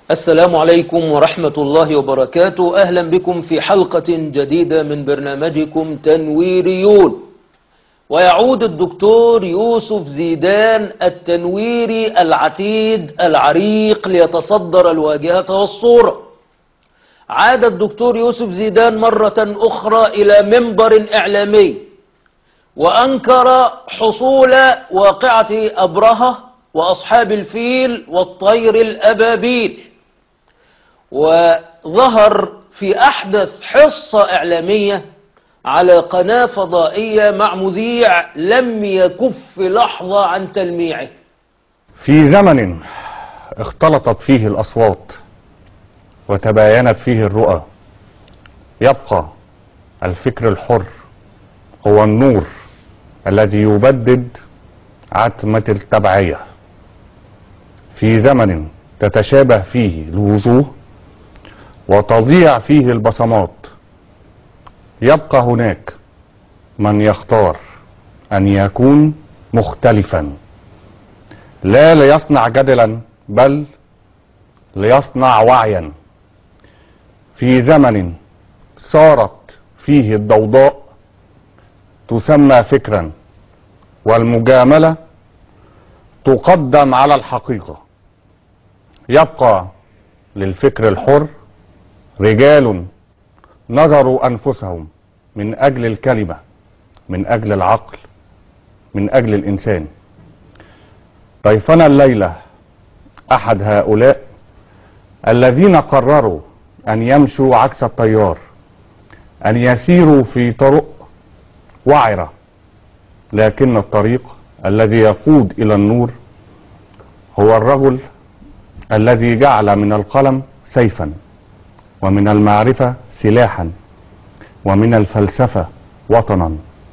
السلام عليكم ورحمة الله وبركاته أهلا بكم في حلقة جديدة من برنامجكم تنويريون ويعود الدكتور يوسف زيدان التنويري العتيد العريق ليتصدر الواجهة والصورة عاد الدكتور يوسف زيدان مرة أخرى إلى منبر إعلامي وأنكر حصول واقعة أبرهة وأصحاب الفيل والطير الأبابيل وظهر في أحدث حصة إعلامية على قناة فضائية مع مذيع لم يكف لحظة عن تلميعه في زمن اختلطت فيه الأصوات وتباينت فيه الرؤى يبقى الفكر الحر هو النور الذي يبدد عتمة التبعية في زمن تتشابه فيه الوجوه وتضيع فيه البصمات يبقى هناك من يختار أن يكون مختلفا لا ليصنع جدلا بل ليصنع وعيا في زمن صارت فيه الضوضاء تسمى فكرا والمجاملة تقدم على الحقيقة يبقى للفكر الحر رجال نظروا أنفسهم من أجل الكلمة من أجل العقل من أجل الإنسان ضيفنا الليلة أحد هؤلاء الذين قرروا أن يمشوا عكس التيار أن يسيروا في طرق وعرة لكن الطريق الذي يقود إلى النور هو الرجل الذي جعل من القلم سيفا ومن المعرفة سلاحا ومن الفلسفة وطنا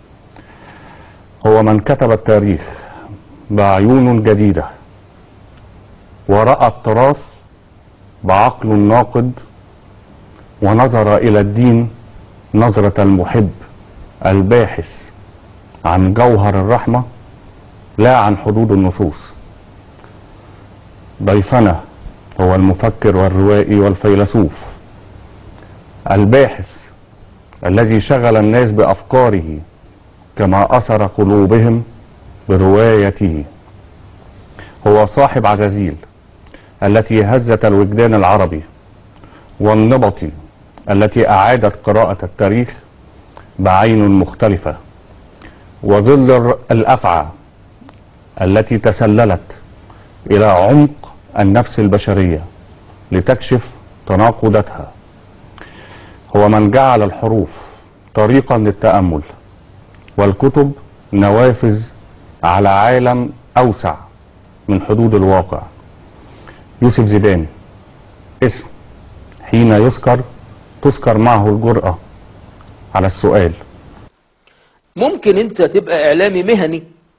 هو من كتب التاريخ بعيون جديدة ورأى التراث بعقل ناقد ونظر إلى الدين نظرة المحب الباحث عن جوهر الرحمة لا عن حدود النصوص ضيفنا هو المفكر والروائي والفيلسوف الباحث الذي شغل الناس بأفكاره كما أثر قلوبهم بروايته هو صاحب عزازيل التي هزت الوجدان العربي والنبطي التي أعادت قراءة التاريخ بعين مختلفة وظل الأفعى التي تسللت إلى عمق النفس البشرية لتكشف تناقضاتها هو من جعل الحروف طريقا للتأمل والكتب نوافذ على عالم أوسع من حدود الواقع يوسف زيدان اسم حين يذكر تذكر معه الجرأة على السؤال ممكن انت تبقى اعلامي مهني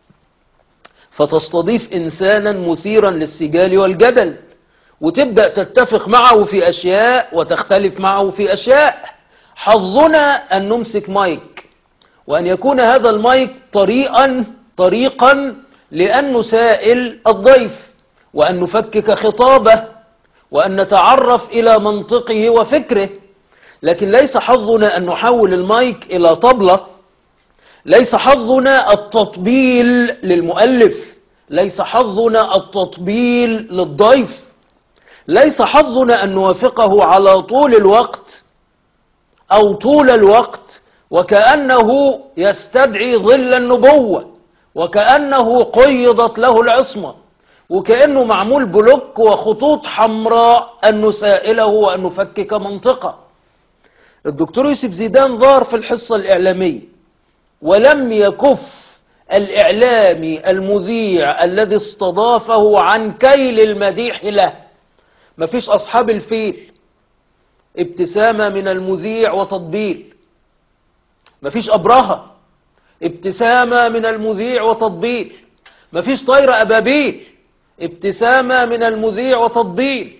فتستضيف انسانا مثيرا للسجال والجدل وتبدأ تتفق معه في اشياء وتختلف معه في اشياء حظنا ان نمسك مايك وان يكون هذا المايك طريقا طريقا لان نسائل الضيف وان نفكك خطابه وان نتعرف الى منطقه وفكره لكن ليس حظنا ان نحول المايك الى طبلة ليس حظنا التطبيل للمؤلف ليس حظنا التطبيل للضيف ليس حظنا أن نوافقه على طول الوقت أو طول الوقت وكأنه يستدعي ظل النبوة وكأنه قيضت له العصمة وكأنه معمول بلوك وخطوط حمراء أن نسائله وأن نفكك منطقة الدكتور يوسف زيدان ظهر في الحصة الإعلامية ولم يكف الإعلامي المذيع الذي استضافه عن كيل المديح له مفيش أصحاب الفيل ابتسامة من المذيع وتطبيل مفيش أبرهة ابتسامة من المذيع وتطبيل مفيش طير أبابيل ابتسامة من المذيع وتطبيل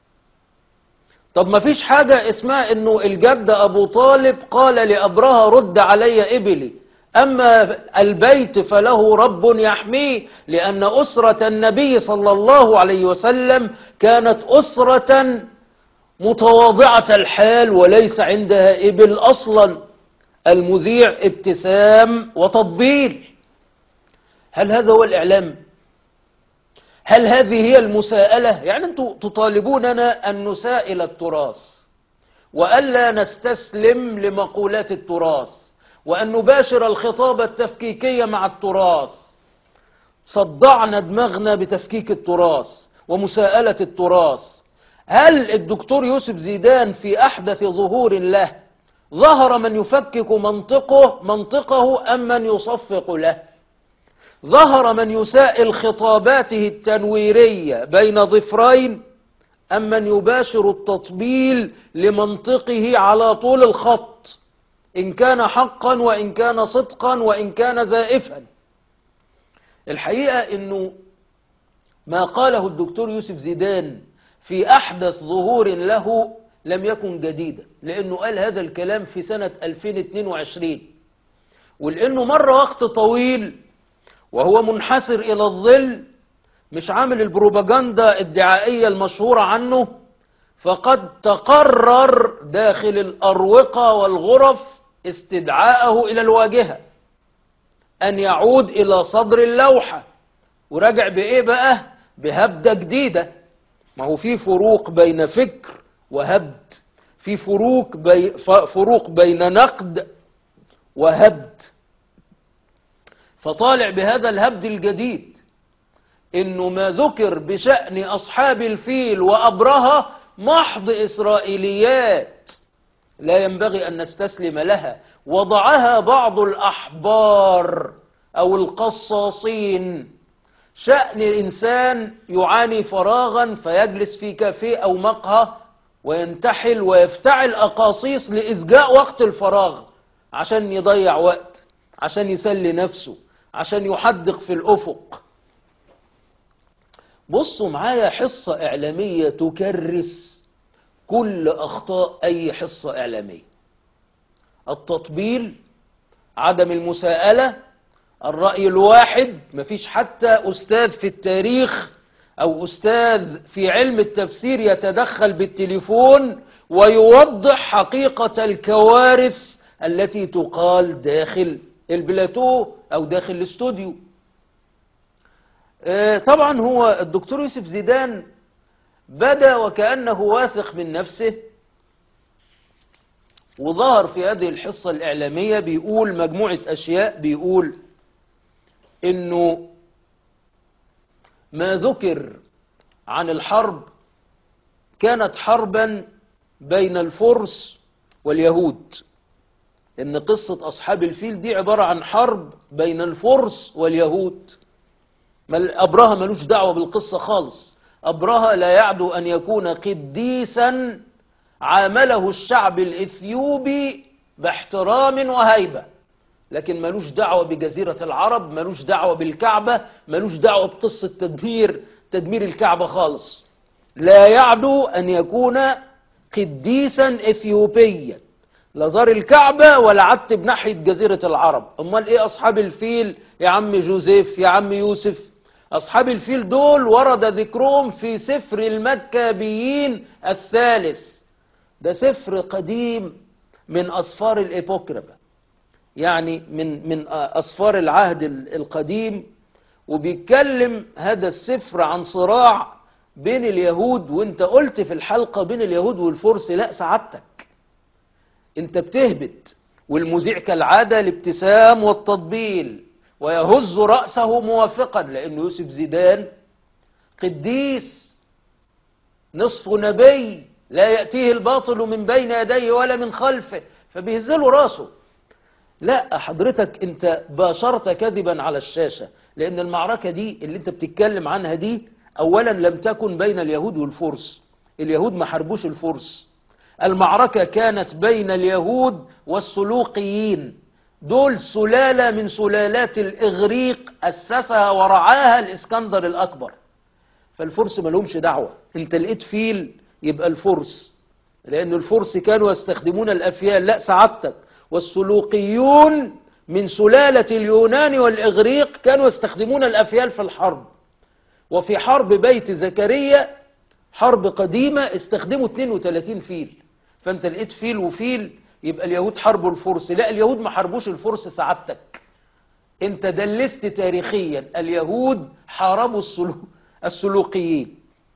طب مفيش حاجة اسمها انه الجد ابو طالب قال لأبرهة رد علي ابلي أما البيت فله رب يحميه لأن أسرة النبي صلى الله عليه وسلم كانت أسرة متواضعة الحال وليس عندها إبل أصلا المذيع ابتسام وتطبيل هل هذا هو الإعلام؟ هل هذه هي المساءلة؟ يعني أنتم تطالبوننا أن نسائل التراث وألا نستسلم لمقولات التراث وأن نباشر الخطاب التفكيكية مع التراث صدعنا دماغنا بتفكيك التراث ومساءلة التراث هل الدكتور يوسف زيدان في أحدث ظهور له ظهر من يفكك منطقه منطقه أم من يصفق له ظهر من يسائل خطاباته التنويرية بين ظفرين أم من يباشر التطبيل لمنطقه على طول الخط إن كان حقا وإن كان صدقا وإن كان زائفا الحقيقة أنه ما قاله الدكتور يوسف زيدان في أحدث ظهور له لم يكن جديدا لأنه قال هذا الكلام في سنة 2022 ولأنه مر وقت طويل وهو منحسر إلى الظل مش عامل البروباجندا الدعائية المشهورة عنه فقد تقرر داخل الأروقة والغرف استدعاءه إلى الواجهة أن يعود إلى صدر اللوحة ورجع بإيه بقى بهبدة جديدة ما هو في فروق بين فكر وهبد في فروق, بي فروق بين نقد وهبد فطالع بهذا الهبد الجديد انه ما ذكر بشأن اصحاب الفيل وابرهة محض اسرائيليات لا ينبغي ان نستسلم لها وضعها بعض الاحبار او القصاصين شأن انسان يعاني فراغا فيجلس في كافيه او مقهى وينتحل ويفتعل اقاصيص لاسجاء وقت الفراغ عشان يضيع وقت عشان يسلي نفسه عشان يحدق في الافق بصوا معايا حصة إعلامية تكرس كل أخطاء أي حصة إعلامية التطبيل عدم المساءلة الرأي الواحد مفيش حتى أستاذ في التاريخ أو أستاذ في علم التفسير يتدخل بالتليفون ويوضح حقيقة الكوارث التي تقال داخل البلاتو أو داخل الاستوديو طبعا هو الدكتور يوسف زيدان بدا وكأنه واثق من نفسه وظهر في هذه الحصة الإعلامية بيقول مجموعة أشياء بيقول إنه ما ذكر عن الحرب كانت حربا بين الفرس واليهود إن قصة أصحاب الفيل دي عبارة عن حرب بين الفرس واليهود أبرهة ملوش دعوة بالقصة خالص أبرهة لا يعدو أن يكون قديسا عامله الشعب الإثيوبي باحترام وهيبة لكن ملوش دعوة بجزيرة العرب ملوش دعوة بالكعبة ملوش دعوة بقصة تدمير تدمير الكعبة خالص لا يعدو أن يكون قديسا إثيوبيا لا زار الكعبة ولا عدت بناحية جزيرة العرب أمال إيه أصحاب الفيل يا عم جوزيف يا عم يوسف أصحاب الفيل دول ورد ذكرهم في سفر المكابيين الثالث ده سفر قديم من أصفار الإيبوكربة يعني من من أصفار العهد القديم وبيتكلم هذا السفر عن صراع بين اليهود وانت قلت في الحلقة بين اليهود والفرس لا سعادتك انت بتهبط والمذيع كالعادة الابتسام والتطبيل ويهز رأسه موافقا لأنه يوسف زيدان قديس نصف نبي لا يأتيه الباطل من بين يديه ولا من خلفه فبيهزله راسه لا حضرتك انت باشرت كذبا على الشاشة لأن المعركة دي اللي انت بتتكلم عنها دي أولا لم تكن بين اليهود والفرس اليهود ما حاربوش الفرس المعركة كانت بين اليهود والسلوقيين دول سلالة من سلالات الإغريق أسسها ورعاها الإسكندر الأكبر فالفرس ما لهمش دعوة انت لقيت فيل يبقى الفرس لأن الفرس كانوا يستخدمون الأفيال لا سعادتك والسلوقيون من سلالة اليونان والإغريق كانوا يستخدمون الأفيال في الحرب وفي حرب بيت زكريا حرب قديمة استخدموا 32 فيل فانت لقيت فيل وفيل يبقى اليهود حاربوا الفرس لا اليهود ما حاربوش الفرس سعادتك انت دلست تاريخيا اليهود حاربوا السلو... السلوقيين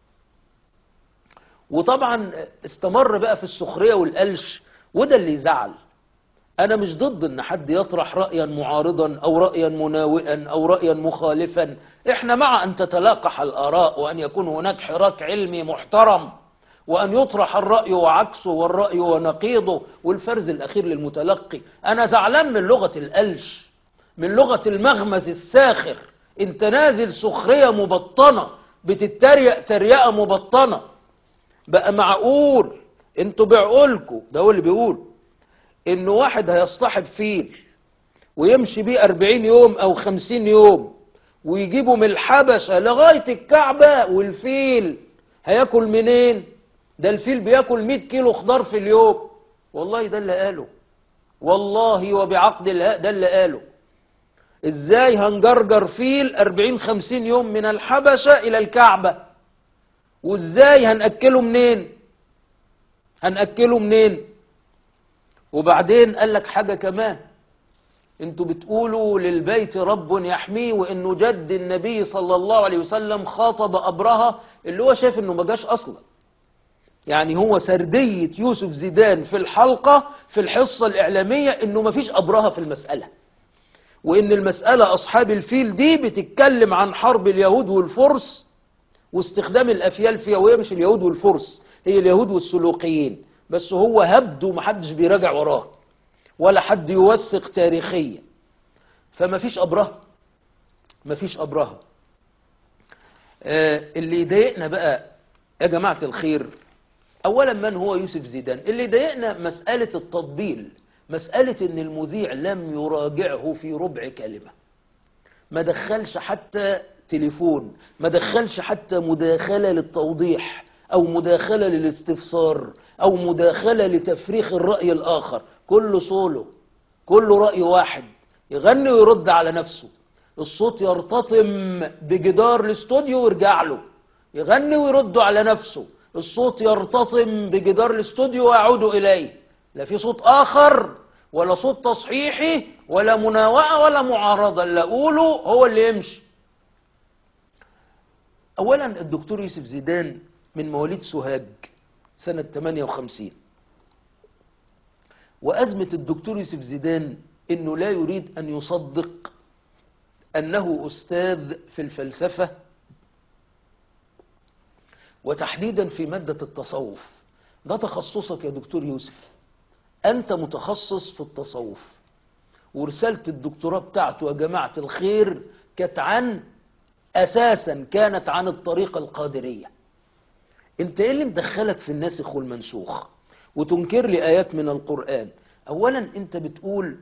وطبعا استمر بقى في السخرية والقلش وده اللي يزعل انا مش ضد ان حد يطرح رأيا معارضا او رأيا مناوئا او رأيا مخالفا احنا مع ان تتلاقح الاراء وان يكون هناك حراك علمي محترم وأن يطرح الرأي وعكسه والرأي ونقيضه والفرز الأخير للمتلقي أنا زعلان من لغة الألش من لغة المغمز الساخر انت نازل سخرية مبطنة بتتريق تريقة مبطنة بقى معقول انتوا بعقولكوا ده هو اللي بيقول ان واحد هيصطحب فيل ويمشي بيه 40 يوم او 50 يوم ويجيبه من الحبشة لغاية الكعبة والفيل هياكل منين ده الفيل بياكل 100 كيلو خضار في اليوم والله ده اللي قاله والله وبعقد الهاء ده اللي قاله ازاي هنجرجر فيل 40 50 يوم من الحبشة الى الكعبة وازاي هنأكله منين هنأكله منين وبعدين قال لك حاجة كمان انتوا بتقولوا للبيت رب يحميه وانه جد النبي صلى الله عليه وسلم خاطب ابرهة اللي هو شايف انه ما جاش اصلا يعني هو سردية يوسف زيدان في الحلقة في الحصة الإعلامية إنه مفيش أبرهة في المسألة وإن المسألة أصحاب الفيل دي بتتكلم عن حرب اليهود والفرس واستخدام الأفيال فيها وهي مش اليهود والفرس هي اليهود والسلوقيين بس هو هبد ومحدش بيراجع وراه ولا حد يوثق تاريخيا فمفيش أبرهة مفيش أبرهة آه اللي يضايقنا بقى يا جماعة الخير اولا من هو يوسف زيدان اللي ضايقنا مسألة التطبيل مسألة ان المذيع لم يراجعه في ربع كلمة ما دخلش حتى تليفون ما دخلش حتى مداخلة للتوضيح او مداخلة للاستفسار او مداخلة لتفريخ الرأي الاخر كله سولو كله رأي واحد يغني ويرد على نفسه الصوت يرتطم بجدار الاستوديو ويرجع له يغني ويرد على نفسه الصوت يرتطم بجدار الاستوديو ويعود إليه لا في صوت آخر ولا صوت تصحيحي ولا مناوئة ولا معارضة اللي أقوله هو اللي يمشي أولا الدكتور يوسف زيدان من مواليد سوهاج سنة 58 وأزمة الدكتور يوسف زيدان أنه لا يريد أن يصدق أنه أستاذ في الفلسفة وتحديدا في مادة التصوف ده تخصصك يا دكتور يوسف أنت متخصص في التصوف ورسالة الدكتوراه بتاعته يا جماعة الخير كانت عن أساسا كانت عن الطريقة القادرية انت ايه اللي مدخلك في الناسخ والمنسوخ وتنكر لي آيات من القرآن أولا انت بتقول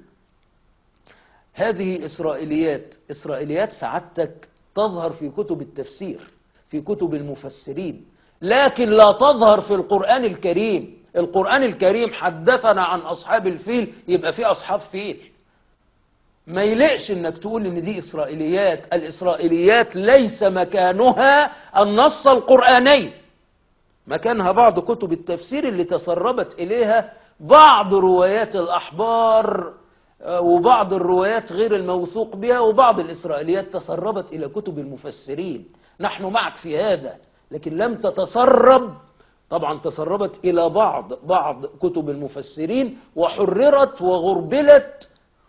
هذه إسرائيليات إسرائيليات سعادتك تظهر في كتب التفسير في كتب المفسرين لكن لا تظهر في القرآن الكريم القرآن الكريم حدثنا عن أصحاب الفيل يبقى في أصحاب فيل ما يلقش انك تقول ان دي اسرائيليات الاسرائيليات ليس مكانها النص القرآني مكانها بعض كتب التفسير اللي تسربت اليها بعض روايات الاحبار وبعض الروايات غير الموثوق بها وبعض الاسرائيليات تسربت الى كتب المفسرين نحن معك في هذا لكن لم تتسرب طبعا تسربت الى بعض بعض كتب المفسرين وحررت وغربلت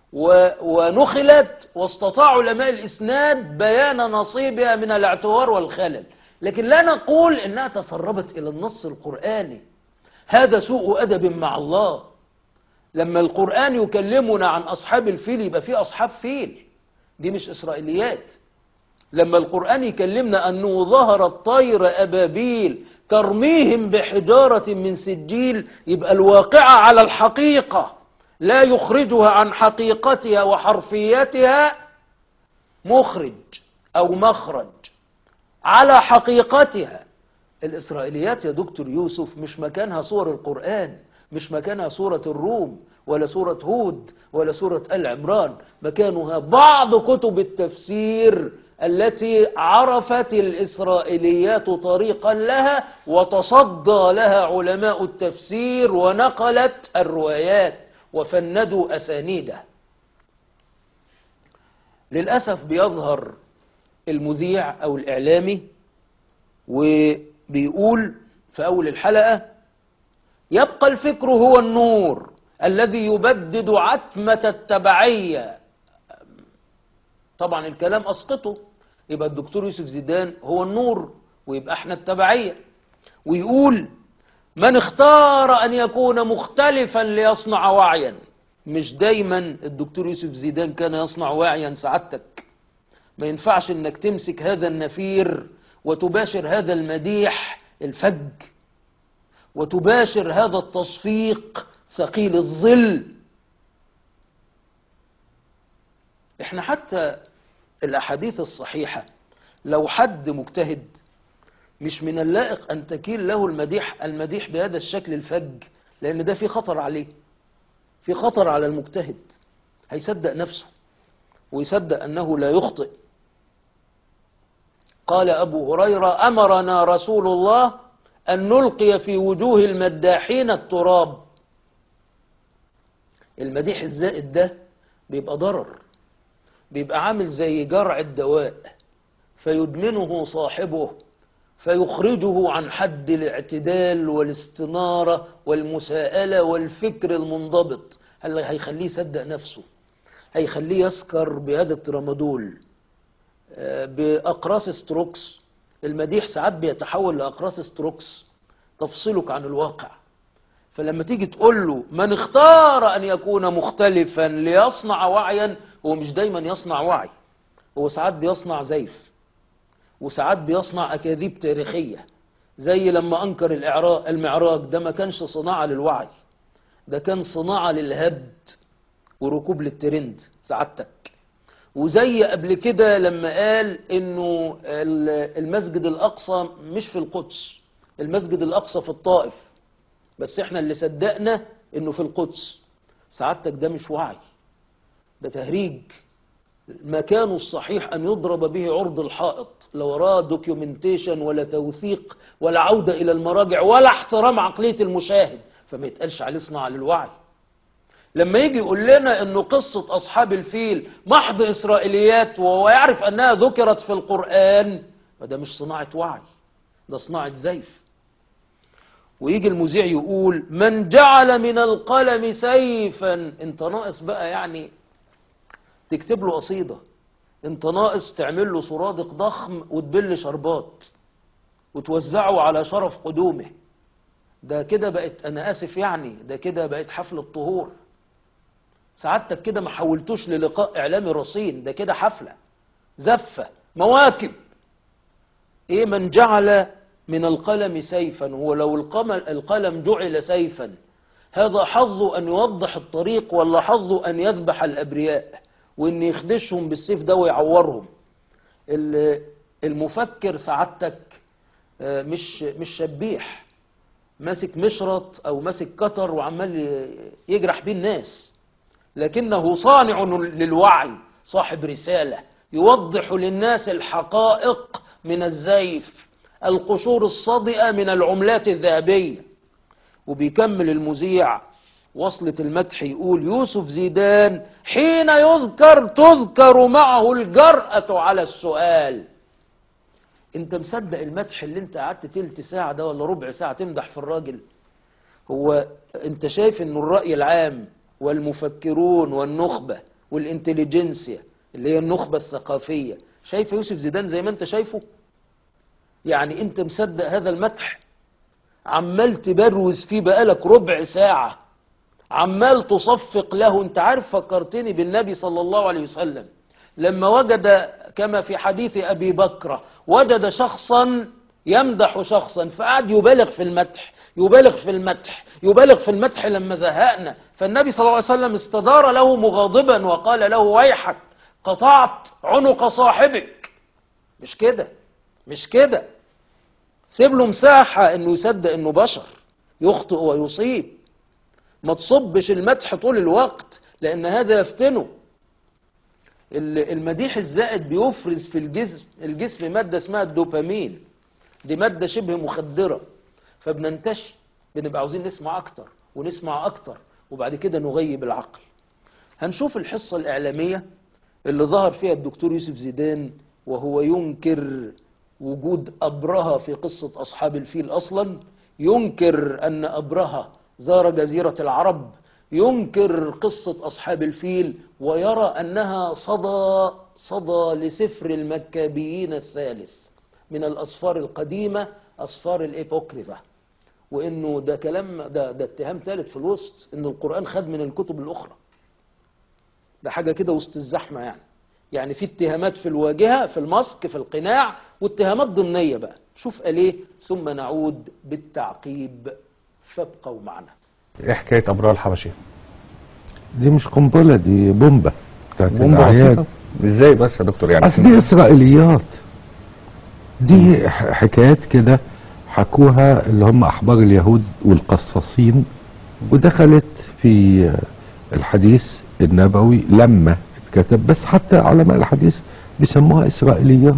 ونخلت واستطاع علماء الإسناد بيان نصيبها من الاعتوار والخلل لكن لا نقول إنها تسربت إلى النص القرآني هذا سوء أدب مع الله لما القرآن يكلمنا عن أصحاب الفيل يبقى في أصحاب فيل دي مش إسرائيليات لما القرآن يكلمنا أنه ظهرت طير أبابيل ترميهم بحجارة من سجيل يبقى الواقعة على الحقيقة لا يخرجها عن حقيقتها وحرفيتها مخرج أو مخرج على حقيقتها الإسرائيليات يا دكتور يوسف مش مكانها صور القرآن مش مكانها سورة الروم ولا سورة هود ولا سورة آل عمران مكانها بعض كتب التفسير التي عرفت الإسرائيليات طريقا لها وتصدى لها علماء التفسير ونقلت الروايات وفندوا أسانيدها للأسف بيظهر المذيع أو الإعلامي وبيقول في أول الحلقة يبقى الفكر هو النور الذي يبدد عتمة التبعية طبعا الكلام أسقطه يبقى الدكتور يوسف زيدان هو النور ويبقى احنا التبعية ويقول من اختار أن يكون مختلفا ليصنع وعيا مش دايما الدكتور يوسف زيدان كان يصنع واعيا سعادتك ما ينفعش انك تمسك هذا النفير وتباشر هذا المديح الفج وتباشر هذا التصفيق ثقيل الظل احنا حتى الاحاديث الصحيحة لو حد مجتهد مش من اللائق ان تكيل له المديح المديح بهذا الشكل الفج لان ده في خطر عليه في خطر على المجتهد هيصدق نفسه ويصدق انه لا يخطئ قال ابو هريرة امرنا رسول الله ان نلقي في وجوه المداحين التراب المديح الزائد ده بيبقى ضرر بيبقى عامل زي جرع الدواء فيدمنه صاحبه فيخرجه عن حد الاعتدال والاستنارة والمساءلة والفكر المنضبط هل هيخليه يصدق نفسه هيخليه يسكر بهذا الترامادول آه، بأقراص ستروكس المديح ساعات بيتحول لأقراص ستروكس تفصلك عن الواقع فلما تيجي تقول له من اختار أن يكون مختلفا ليصنع وعيا هو مش دايما يصنع وعي هو ساعات بيصنع زيف وساعات بيصنع أكاذيب تاريخية زي لما أنكر الإعراء المعراج ده ما كانش صناعة للوعي ده كان صناعة للهبد وركوب للترند سعادتك وزي قبل كده لما قال انه ال- المسجد الاقصى مش في القدس المسجد الاقصى في الطائف بس احنا اللي صدقنا انه في القدس سعادتك ده مش وعي ده تهريج مكانه الصحيح أن يضرب به عرض الحائط لا وراه دوكيومنتيشن ولا توثيق ولا عودة إلى المراجع ولا احترام عقلية المشاهد فما يتقالش عليه صناعة للوعي لما يجي يقول لنا أنه قصة أصحاب الفيل محض إسرائيليات وهو يعرف أنها ذكرت في القرآن فده مش صناعة وعي ده صناعة زيف ويجي المذيع يقول من جعل من القلم سيفا انت ناقص بقى يعني تكتب له قصيدة انت ناقص تعمل له سرادق ضخم وتبل شربات وتوزعه على شرف قدومه ده كده بقت انا اسف يعني ده كده بقت حفلة طهور سعادتك كده ما حولتوش للقاء اعلامي رصين ده كده حفلة زفة مواكب ايه من جعل من القلم سيفا هو لو القم- القلم جعل سيفا هذا حظه ان يوضح الطريق ولا حظه ان يذبح الابرياء وان يخدشهم بالسيف ده ويعورهم ال- المفكر سعادتك آه، مش مش شبيح ماسك مشرط او ماسك كتر وعمال ي- يجرح بيه الناس لكنه صانع للوعي صاحب رسالة يوضح للناس الحقائق من الزيف القشور الصادئة من العملات الذهبية وبيكمل المذيع وصلة المدح يقول يوسف زيدان حين يذكر تذكر معه الجرأة على السؤال انت مصدق المدح اللي انت قعدت تلت ساعة ده ولا ربع ساعة تمدح في الراجل هو انت شايف ان الرأي العام والمفكرون والنخبة والانتليجنسيا اللي هي النخبة الثقافية شايف يوسف زيدان زي ما انت شايفه يعني انت مصدق هذا المدح عمال تبروز فيه بقالك ربع ساعة عمال تصفق له انت عارف فكرتني بالنبي صلى الله عليه وسلم لما وجد كما في حديث أبي بكر وجد شخصا يمدح شخصا فقعد يبالغ في المدح يبالغ في المدح يبالغ في المدح لما زهقنا فالنبي صلى الله عليه وسلم استدار له مغاضبا وقال له ويحك قطعت عنق صاحبك مش كده مش كده سيب له مساحة انه يصدق انه بشر يخطئ ويصيب ما تصبش المدح طول الوقت لأن هذا يفتنه ال- المديح الزائد بيفرز في الجسم الجسم مادة اسمها الدوبامين دي مادة شبه مخدرة فبننتشي بنبقى عاوزين نسمع أكتر ونسمع أكتر وبعد كده نغيب العقل هنشوف الحصة الإعلامية اللي ظهر فيها الدكتور يوسف زيدان وهو ينكر وجود أبرهة في قصة أصحاب الفيل أصلا ينكر أن أبرهة زار جزيرة العرب ينكر قصة أصحاب الفيل ويرى أنها صدى صدى لسفر المكابيين الثالث من الأسفار القديمة أسفار الإيبوكريفا وإنه ده كلام ده, ده اتهام ثالث في الوسط إن القرآن خد من الكتب الأخرى ده حاجة كده وسط الزحمة يعني يعني في اتهامات في الواجهة في الماسك في القناع واتهامات ضمنية بقى شوف قال ايه ثم نعود بالتعقيب فابقوا معنا ايه حكايه ابرار الحبشي دي مش قنبله دي بومبه بتاعت بومبا الأعياد. بسيطه ازاي بس يا دكتور يعني اصل دي اسرائيليات دي ح- حكايات كده حكوها اللي هم احبار اليهود والقصاصين ودخلت في الحديث النبوي لما اتكتب بس حتى علماء الحديث بيسموها اسرائيليات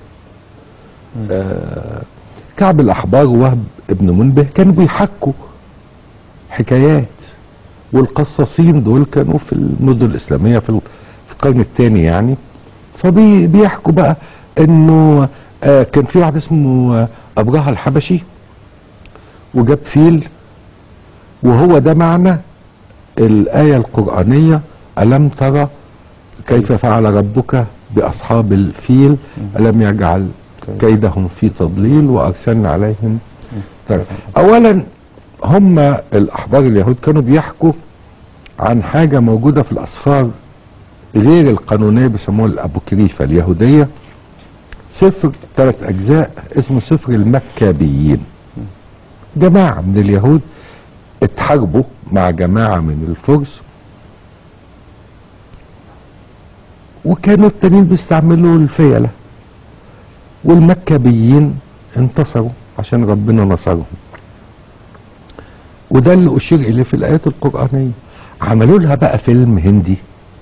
آه كعب الاحبار وهب ابن منبه كانوا بيحكوا حكايات والقصاصين دول كانوا في المدن الاسلاميه في ال- في القرن الثاني يعني فبيحكوا بقى انه آه كان في واحد اسمه آه ابرهة الحبشي وجاب فيل وهو ده معنى الآية القرآنية ألم ترى كيف فعل ربك بأصحاب الفيل ألم يجعل كيدهم في تضليل وأرسلنا عليهم طيب. أولا هم الأحبار اليهود كانوا بيحكوا عن حاجة موجودة في الأسفار غير القانونية بيسموها الأبوكريفة اليهودية سفر ثلاث أجزاء اسمه سفر المكابيين جماعة من اليهود اتحاربوا مع جماعة من الفرس وكانوا التانيين بيستعملوا الفيلة والمكابيين انتصروا عشان ربنا نصرهم وده اللي أشير إليه في الآيات القرآنية عملوا لها بقى فيلم هندي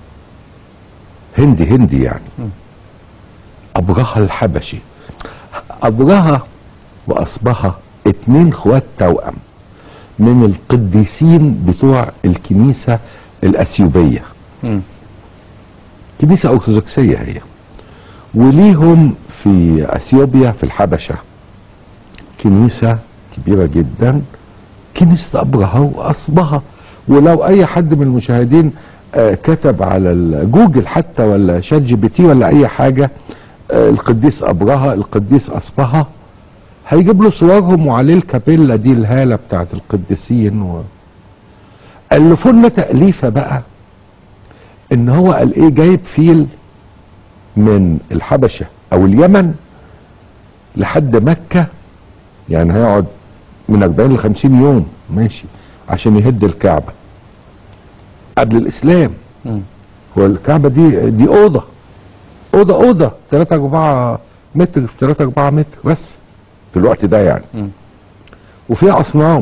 هندي هندي يعني أبرهة الحبشي أبرهة وأصبها اتنين خوات توأم من القديسين بتوع الكنيسة الأثيوبية مم. كنيسة أرثوذكسية هي وليهم في أثيوبيا في الحبشة كنيسة كبيرة جدا كنيسة أبرهة وأصبها ولو أي حد من المشاهدين آه، كتب على الجوجل حتى ولا شات جي بي تي ولا أي حاجة آه، القديس أبرهة القديس أصبها هيجيب له صورهم وعليه الكابيلا دي الهالة بتاعت القديسين و... ألفوا لنا تأليفة بقى ان هو قال ايه جايب فيل من الحبشة او اليمن لحد مكة يعني هيقعد من 40 ل 50 يوم ماشي عشان يهد الكعبة قبل الاسلام مم. هو الكعبة دي دي اوضة اوضة اوضة 3 4 متر في 3 4 متر بس في الوقت ده يعني مم. وفيها اصنام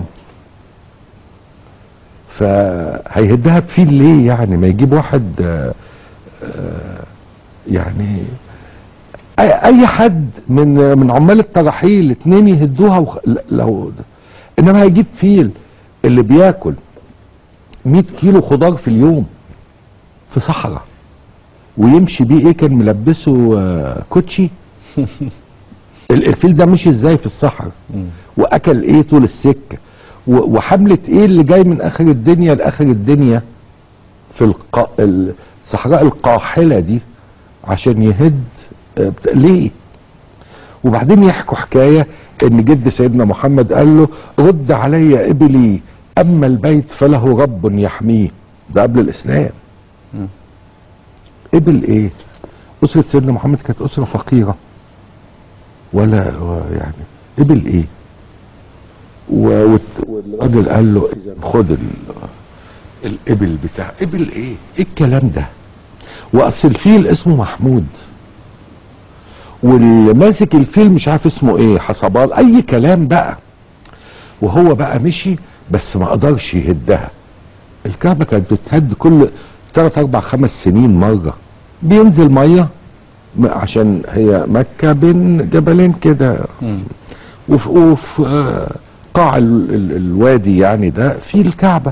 فهيهدها بفيل ليه يعني ما يجيب واحد آه، آه، يعني اي أي حد من من عمال الترحيل اتنين يهدوها وخ... ل- لو انما هيجيب فيل اللي بياكل 100 كيلو خضار في اليوم في صحراء ويمشي بيه ايه كان ملبسه آه، كوتشي ال- الفيل ده مشي ازاي في الصحراء مم. واكل ايه طول السكه و- وحمله ايه اللي جاي من اخر الدنيا لاخر الدنيا في الق... الصحراء القاحله دي عشان يهد آه، بت- ليه وبعدين يحكوا حكايه ان جد سيدنا محمد قال له رد علي ابلي اما البيت فله رب يحميه ده قبل الاسلام مم. ابل ايه اسره سيدنا محمد كانت اسره فقيره ولا و- يعني ابل ايه و- والت- والراجل قال له اذا خد ال- الابل بتاع ابل ايه ايه الكلام ده واصل الفيل اسمه محمود واللي ماسك الفيل مش عارف اسمه ايه حصبال اي كلام بقى وهو بقى مشي بس ما قدرش يهدها الكعبة كانت بتهد كل ثلاث اربع خمس سنين مرة بينزل مية م- عشان هي مكة بين جبلين كده مم. وفي, وفي آه، قاع ال- ال- الوادي يعني ده في الكعبة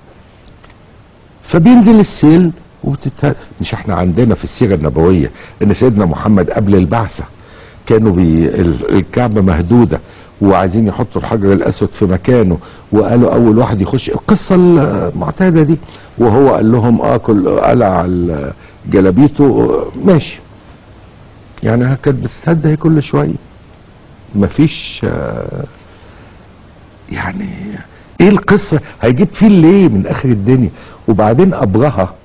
فبينزل السيل وبتت... مش احنا عندنا في السيرة النبوية ان سيدنا محمد قبل البعثة كانوا بي... ال- الكعبة مهدودة وعايزين يحطوا الحجر الاسود في مكانه وقالوا اول واحد يخش القصة المعتادة دي وهو قال لهم اه كل قلع ال- جلابيته ماشي يعني كانت بتتهد هي كل شوية مفيش آه، يعني ايه القصة هيجيب فيه ليه من اخر الدنيا وبعدين ابرهة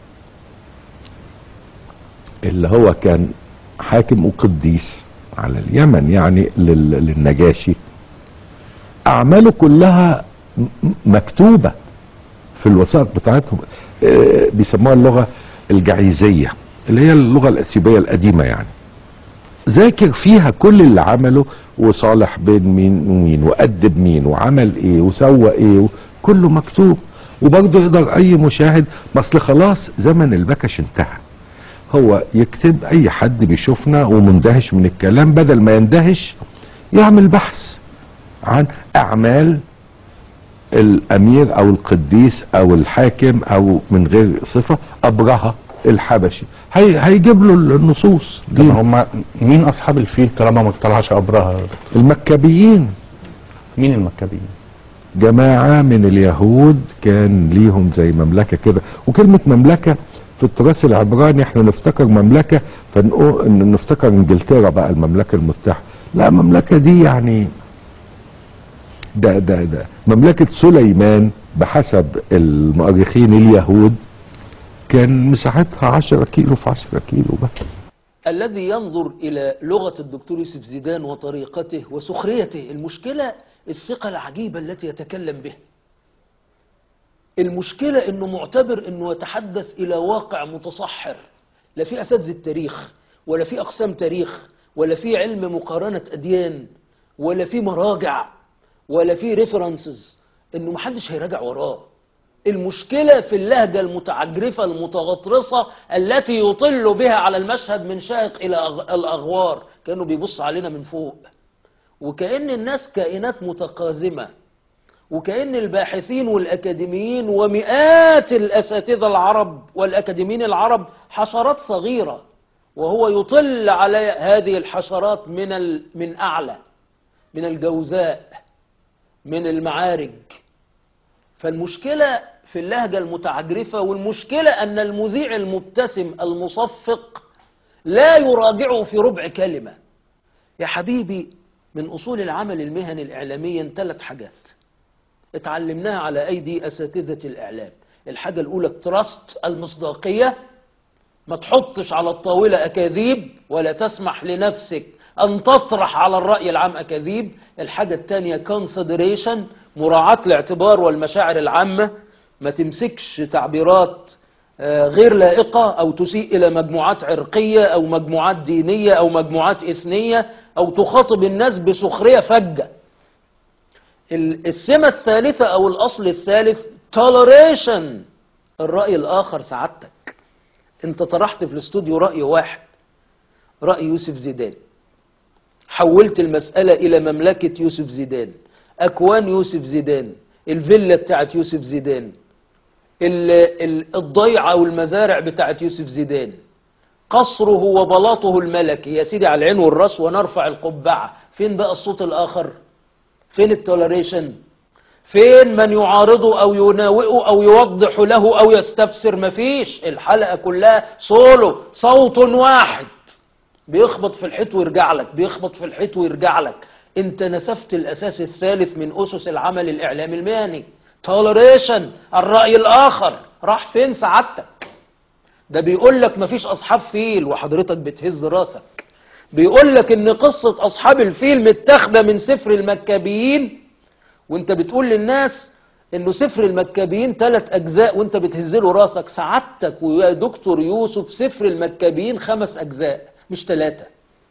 اللي هو كان حاكم وقديس على اليمن يعني لل- للنجاشي اعماله كلها م- م- مكتوبة في الوثائق بتاعتهم آه، بيسموها اللغة الجعيزية اللي هي اللغة الاثيوبية القديمة يعني ذاكر فيها كل اللي عمله وصالح بين مين ومين وأدب مين وعمل ايه وسوى ايه كله مكتوب وبرضه يقدر اي مشاهد ما اصل خلاص زمن البكش انتهى هو يكتب اي حد بيشوفنا ومندهش من الكلام بدل ما يندهش يعمل بحث عن اعمال الامير او القديس او الحاكم او من غير صفة ابرهة الحبشي هي هيجيب له النصوص طب دي هم مين اصحاب الفيل طالما ما طلعش ابرهه المكابيين مين المكابين جماعة من اليهود كان ليهم زي مملكة كده وكلمة مملكة في التراث العبراني احنا نفتكر مملكة فنقول ان نفتكر انجلترا بقى المملكة المتحدة لا المملكة دي يعني ده ده ده مملكة سليمان بحسب المؤرخين اليهود كان مساحتها 10 كيلو في 10 كيلو بس الذي ينظر إلى لغة الدكتور يوسف زيدان وطريقته وسخريته المشكلة الثقة العجيبة التي يتكلم بها المشكلة أنه معتبر أنه يتحدث إلى واقع متصحر لا في أساتذة تاريخ ولا في أقسام تاريخ ولا في علم مقارنة أديان ولا في مراجع ولا في ريفرنسز أنه محدش هيراجع وراه المشكلة في اللهجة المتعجرفة المتغطرسة التي يطل بها على المشهد من شاهق إلى أغ- الأغوار كأنه بيبص علينا من فوق وكأن الناس كائنات متقازمة وكأن الباحثين والأكاديميين ومئات الأساتذة العرب والأكاديميين العرب حشرات صغيرة وهو يطل على هذه الحشرات من ال... من أعلى من الجوزاء من المعارج فالمشكلة في اللهجة المتعجرفة والمشكلة أن المذيع المبتسم المصفق لا يراجعه في ربع كلمة يا حبيبي من أصول العمل المهني الإعلامي ثلاث حاجات اتعلمناها على أيدي أساتذة الإعلام الحاجة الأولى التراست المصداقية ما تحطش على الطاولة أكاذيب ولا تسمح لنفسك أن تطرح على الرأي العام أكاذيب الحاجة الثانية consideration مراعاة الاعتبار والمشاعر العامة ما تمسكش تعبيرات آه، غير لائقة أو تسيء إلى مجموعات عرقية أو مجموعات دينية أو مجموعات إثنية أو تخاطب الناس بسخرية فجة ال- السمة الثالثة أو الأصل الثالث toleration الرأي الآخر سعادتك أنت طرحت في الاستوديو رأي واحد رأي يوسف زيدان حولت المسألة إلى مملكة يوسف زيدان أكوان يوسف زيدان الفيلا بتاعت يوسف زيدان ال- ال- الضيعة والمزارع بتاعت يوسف زيدان قصره وبلاطه الملكي يا سيدي على العين والراس ونرفع القبعة فين بقى الصوت الآخر فين التولريشن فين من يعارضه أو يناوئه أو يوضح له أو يستفسر مفيش الحلقة كلها سولو صوت واحد بيخبط في الحيط ويرجع لك بيخبط في الحيط ويرجع لك انت نسفت الاساس الثالث من اسس العمل الاعلامي المهني تولريشن الراي الاخر راح فين سعادتك ده بيقول لك مفيش اصحاب فيل وحضرتك بتهز راسك بيقول لك ان قصة اصحاب الفيل متاخده من سفر المكابيين وانت بتقول للناس انه سفر المكابيين ثلاث اجزاء وانت بتهز له راسك سعادتك ويا دكتور يوسف سفر المكابيين خمس اجزاء مش ثلاثة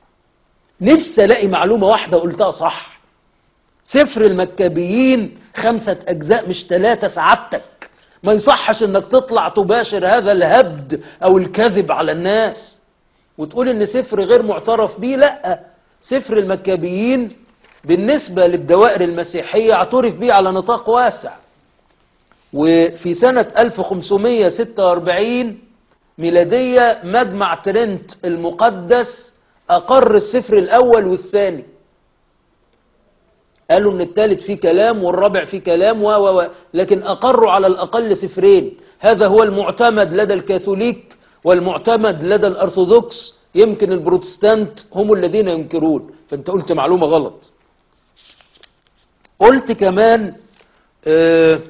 نفسي الاقي معلومة واحدة قلتها صح سفر المكابيين خمسة اجزاء مش ثلاثة سعادتك ما يصحش انك تطلع تباشر هذا الهبد او الكذب على الناس وتقول ان سفر غير معترف به لا سفر المكابيين بالنسبة للدوائر المسيحية اعترف به على نطاق واسع وفي سنة 1546 ميلادية مجمع ترنت المقدس أقر السفر الأول والثاني قالوا ان الثالث فيه كلام والرابع فيه كلام و و و لكن أقروا على الأقل سفرين هذا هو المعتمد لدى الكاثوليك والمعتمد لدى الأرثوذكس يمكن البروتستانت هم الذين ينكرون فانت قلت معلومة غلط قلت كمان آه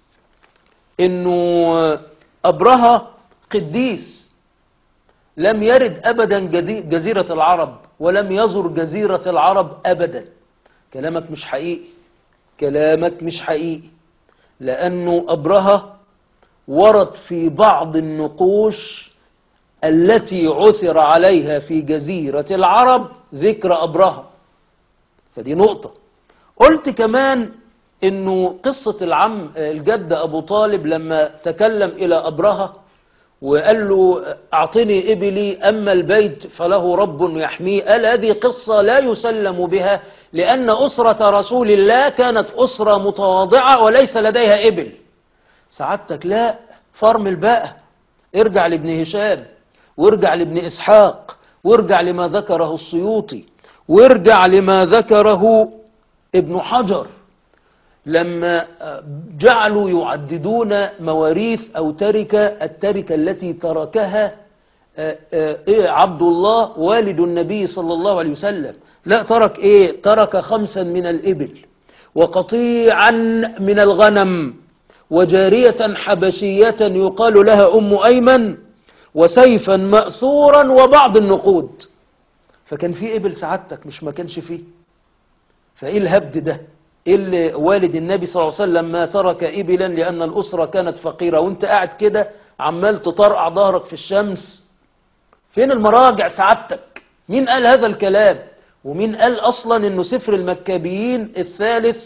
انه ابرهة قديس لم يرد ابدا جدي- جزيرة العرب ولم يزر جزيرة العرب ابدا كلامك مش حقيقي كلامك مش حقيقي لانه ابرهة ورد في بعض النقوش التي عثر عليها في جزيرة العرب ذكر أبرهة فدي نقطة قلت كمان انه قصة العم الجد ابو طالب لما تكلم الى ابرهة وقال له اعطني ابلي اما البيت فله رب يحميه قال هذه قصة لا يسلم بها لان اسرة رسول الله كانت اسرة متواضعة وليس لديها ابل سعادتك لا فرمل بقى ارجع لابن هشام وارجع لابن اسحاق وارجع لما ذكره السيوطي وارجع لما ذكره ابن حجر لما جعلوا يعددون مواريث أو تركة التركة التي تركها إيه عبد الله والد النبي صلى الله عليه وسلم لا ترك إيه ترك خمسا من الإبل وقطيعا من الغنم وجارية حبشية يقال لها أم أيمن وسيفا مأثورا وبعض النقود فكان في إبل سعادتك مش ما كانش فيه فإيه الهبد ده إيه اللي والد النبي صلى الله عليه وسلم ما ترك إبلا لأن الأسرة كانت فقيرة وانت قاعد كده عمال تطرقع ظهرك في الشمس فين المراجع سعادتك مين قال هذا الكلام ومين قال أصلا أنه سفر المكابيين الثالث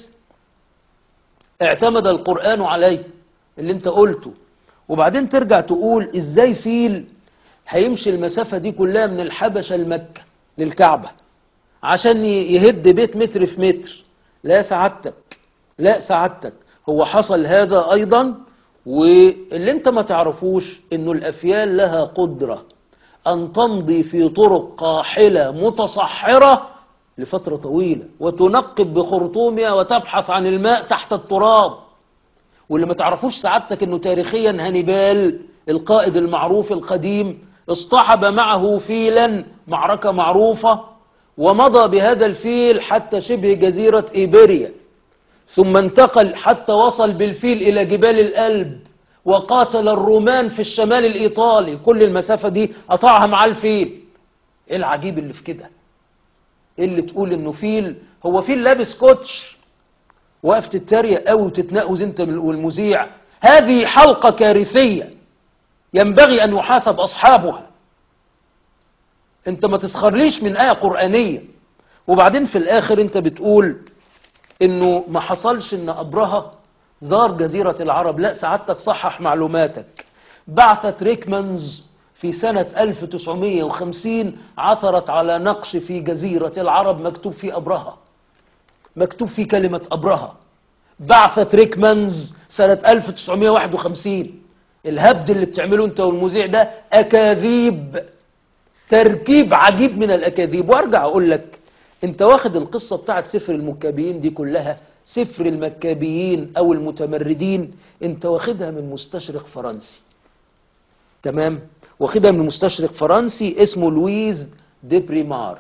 اعتمد القرآن عليه اللي انت قلته وبعدين ترجع تقول ازاي فيل هيمشي المسافة دي كلها من الحبشة لمكة للكعبة عشان يهد بيت متر في متر لا سعادتك لا سعادتك هو حصل هذا ايضا واللي انت ما تعرفوش انه الافيال لها قدرة ان تمضي في طرق قاحلة متصحرة لفترة طويلة وتنقب بخرطومها وتبحث عن الماء تحت التراب واللي ما تعرفوش سعادتك انه تاريخيا هانيبال القائد المعروف القديم اصطحب معه فيلا معركة معروفة ومضى بهذا الفيل حتى شبه جزيرة إيبيريا ثم انتقل حتى وصل بالفيل إلى جبال الألب وقاتل الرومان في الشمال الإيطالي كل المسافة دي قطعها مع الفيل إيه العجيب اللي في كده إيه اللي تقول إنه فيل هو فيل لابس كوتش وقف تتريق قوي وتتنقز انت والمذيع هذه حلقة كارثية ينبغي أن يحاسب أصحابها انت ما تسخرليش من آية قرآنية وبعدين في الآخر انت بتقول انه ما حصلش ان أبرهة زار جزيرة العرب لا سعادتك صحح معلوماتك بعثت ريكمانز في سنة 1950 عثرت على نقش في جزيرة العرب مكتوب فيه أبرهة مكتوب فيه كلمة أبرهة بعثت ريكمانز سنة 1951 الهبد اللي بتعمله انت والمذيع ده أكاذيب تركيب عجيب من الأكاذيب وارجع أقول لك انت واخد القصة بتاعت سفر المكابيين دي كلها سفر المكابيين أو المتمردين انت واخدها من مستشرق فرنسي تمام واخدها من مستشرق فرنسي اسمه لويز دي بريمار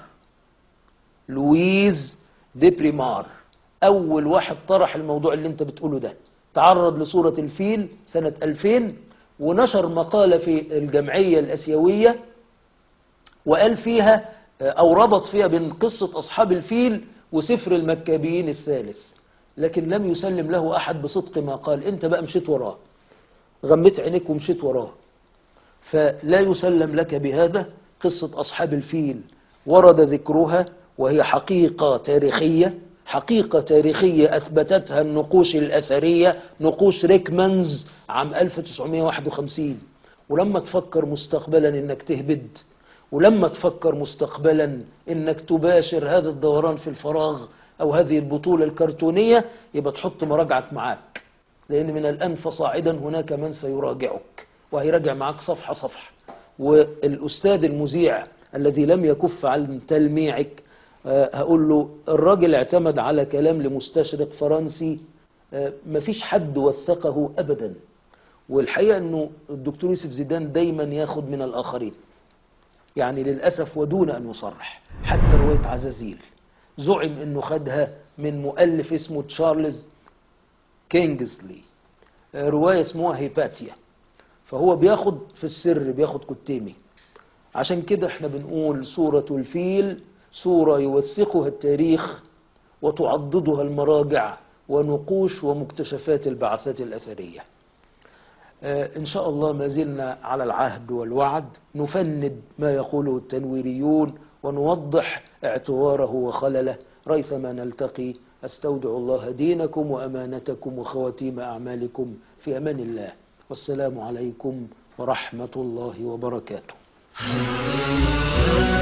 لويز دي بريمار أول واحد طرح الموضوع اللي انت بتقوله ده تعرض لصورة الفيل سنة 2000 ونشر مقالة في الجمعية الأسيوية وقال فيها أو ربط فيها بين قصة أصحاب الفيل وسفر المكابيين الثالث لكن لم يسلم له أحد بصدق ما قال أنت بقى مشيت وراه غمت عينيك ومشيت وراه فلا يسلم لك بهذا قصة أصحاب الفيل ورد ذكرها وهي حقيقة تاريخية حقيقة تاريخية أثبتتها النقوش الأثرية نقوش ريكمانز عام 1951 ولما تفكر مستقبلا إنك تهبد ولما تفكر مستقبلا إنك تباشر هذا الدوران في الفراغ أو هذه البطولة الكرتونية يبقى تحط مراجعك معاك لأن من الآن فصاعدا هناك من سيراجعك وهيراجع معاك صفحة صفحة والأستاذ المذيع الذي لم يكف عن تلميعك آه، هقول له الراجل اعتمد على كلام لمستشرق فرنسي آه، مفيش حد وثقه أبدا والحقيقة أنه الدكتور يوسف زيدان دايما ياخد من الآخرين يعني للأسف ودون أن يصرح حتى رواية عزازيل زعم أنه خدها من مؤلف اسمه تشارلز كينجزلي آه، رواية اسمها هيباتيا فهو بياخد في السر بياخد كتيمي عشان كده احنا بنقول سورة الفيل سورة يوثقها التاريخ وتعضدها المراجع ونقوش ومكتشفات البعثات الأثرية آه، إن شاء الله ما زلنا على العهد والوعد نفند ما يقوله التنويريون ونوضح اعتواره وخلله ريثما نلتقي أستودع الله دينكم وأمانتكم وخواتيم أعمالكم في أمان الله والسلام عليكم ورحمة الله وبركاته